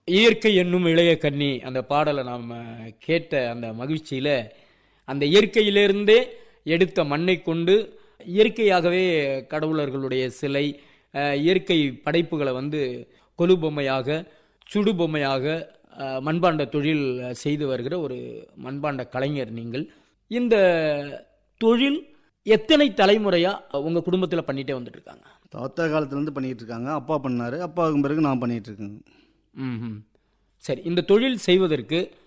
இயற்கை என்னும் இளைய கன்னி அந்த பாடலை நாம் கேட்ட அந்த மகிழ்ச்சியில் அந்த இயற்கையிலிருந்தே எடுத்த மண்ணை கொண்டு இயற்கையாகவே கடவுளர்களுடைய சிலை அஹ், இயற்கை படைப்புகளை வந்து கொலு பொம்மையாக சுடு பொம்மையாக அஹ், மண்பாண்ட தொழில் செய்து வருகிற ஒரு மண்பாண்ட கலைஞர் நீங்கள் இந்த தொழில் எத்தனை தலைமுறையா உங்க குடும்பத்துல பண்ணிட்டே வந்துட்டு இருக்காங்க தாத்தா காலத்துலேருந்து பண்ணிகிட்டு இருக்காங்க அப்பா பண்ணார் அப்பாவுக்கு பிறகு நான் பண்ணிகிட்டு இருக்கேங்க ம்ஹும். சரி இந்த தொழில் செய்வதற்கு